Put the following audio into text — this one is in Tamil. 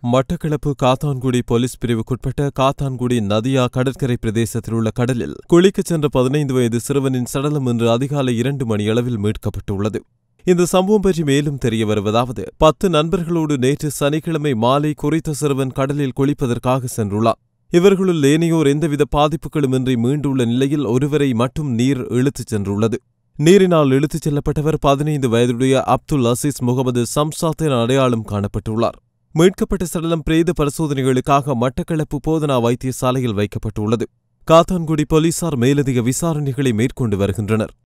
மட்டக்களப்பு காத்தான்குடி போலீஸ் பிரிவுக்குட்பட்ட காத்தான்குடி நதியா கடற்கரை பிரதேசத்தில் உள்ள கடலில் குளிக்கச் சென்ற பதினைந்து வயது சிறுவனின் சடலம் இன்று அதிகாலை இரண்டு மணியளவில் மீட்கப்பட்டுள்ளது இந்த சம்பவம் பற்றி மேலும் தெரிய வருவதாவது பத்து நண்பர்களோடு நேற்று சனிக்கிழமை மாலை குறித்த சிறுவன் கடலில் குளிப்பதற்காக சென்றுள்ளார் இவர்களுள் ஏனையோர் எந்தவித பாதிப்புகளுமின்றி மீண்டுள்ள நிலையில் ஒருவரை மட்டும் நீர் இழுத்துச் சென்றுள்ளது நீரினால் இழுத்துச் செல்லப்பட்டவர் பதினைந்து வயதுடைய அப்துல் அசீஸ் முகமது சம்சாத் என அடையாளம் காணப்பட்டுள்ளார் மீட்கப்பட்ட சடலம் பிரேத பரிசோதனைகளுக்காக மட்டக்களப்பு போதனா வைத்தியசாலையில் வைக்கப்பட்டுள்ளது காத்தான்குடி போலீசார் மேலதிக விசாரணைகளை மேற்கொண்டு வருகின்றனர்